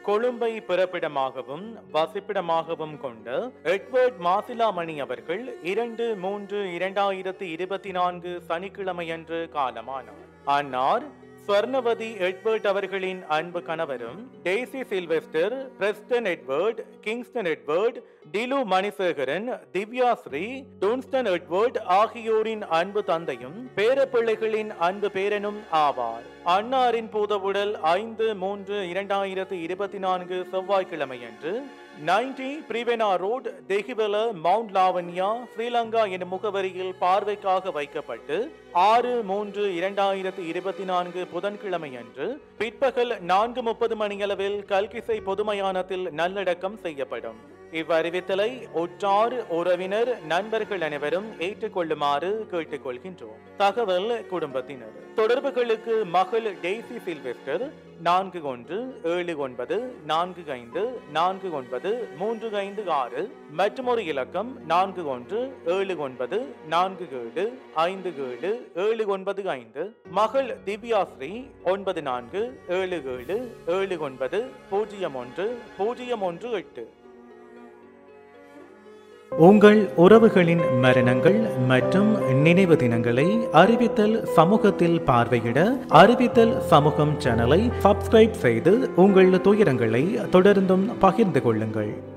கொழும்பை பிறப்பிடமாகவும் வசிப்பிடமாகவும் கொண்ட எட்வர்ட் மாசிலாமணி அவர்கள் இரண்டு மூன்று இரண்டாயிரத்தி இருபத்தி நான்கு சனிக்கிழமையன்று காலமானார் அன்னார் ஸ்வர்ணவதி எட்வர்ட் அவர்களின் அன்பு கணவரும் Daisy Sylvester Preston Edward Kingston Edward Dilu Manisekaran Divya Sri Dunstan Edward ஆகியோரின் அன்பு தந்தையும் பேரப்பிள்ளைகளின் அன்பு பேரனும் ஆவார் அன்னாரின் பூதவுடல் ஐந்து மூன்று இரண்டாயிரத்தி இருபத்தி நான்கு செவ்வாய்க்கிழமையன்று ninety Pirivena road Dehiwala Mount Lavinia Sri Lanka எனும் முகவரியில் பார்வைக்காக வைக்கப்பட்டு ஆறு மூன்று இரண்டாயிரத்தி இருபத்தி நான்கு புதன்கிழமையன்று பிற்பகல் நான்கு முப்பது மணியளவில் கல்கிசை பொதுமயானத்தில் நல்லடக்கம் செய்யப்படும் இவ்வறிவித்தலை உற்றார் உறவினர் நண்பர்கள் அனைவரும் ஏற்றுக்கொள்ளுமாறு கேட்டுக்கொள்கின்றோம் தகவல் குடும்பத்தினர் தொடர்புகளுக்கு மகள் டெய்சி சில்வெஸ்டர் நான்கு ஒன்று ஏழு ஒன்பது நான்கு ஐந்து நான்கு ஒன்பது மூன்று ஐந்து ஆறு மற்றும் ஒரு இலக்கம் நான்கு ஒன்று ஏழு ஒன்பது நான்கு ஏழு ஐந்து ஏழு ஏழு ஒன்பது ஐந்து மகள் திவ்யாஸ்ரீ ஒன்பது நான்கு ஏழு ஏழு ஏழு ஒன்பது பூஜ்ஜியம் ஒன்று பூஜ்ஜியம் ஒன்று எட்டு உங்கள் உறவுகளின் மரணங்கள் மற்றும் நினைவு தினங்களை அறிவித்தல் சமூகத்தில் பார்வையிட அறிவித்தல் சமூகம் சேனலை சப்ஸ்கிரைப் செய்து உங்கள் துயரங்களை தொடர்ந்தும் பகிர்ந்து கொள்ளுங்கள்